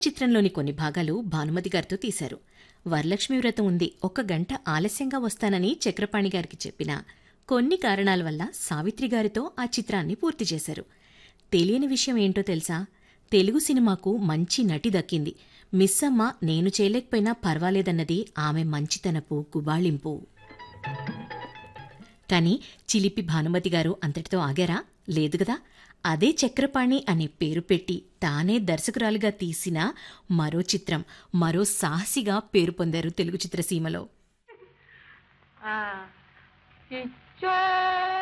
చిత్రంలోని కొన్ని భాగాలు భానుమతి గారితో తీశారు వరలక్ష్మి వ్రతం ఉంది ఒక గంట ఆలస్యంగా వస్తానని చక్రపాణి గారికి చెప్పినా కొన్ని కారణాల వల్ల సావిత్రి గారితో ఆ చిత్రాన్ని పూర్తి చేశారు తెలియని విషయం ఏంటో తెలుసా తెలుగు సినిమాకు మంచి నటి దక్కింది మిస్సమ్మ నేను చేయలేకపోయినా పర్వాలేదన్నది ఆమె మంచితనపు గుబాళింపు కానీ చిలిపి భానుమతి గారు అంతటితో ఆగారా లేదు కదా అదే చక్రపాణి అనే పేరు పెట్టి తానే దర్శకురాలుగా తీసిన మరో చిత్రం మరో సాహసిగా పేరు పొందారు తెలుగు చిత్రసీమలో ఆ, ఇచ్చే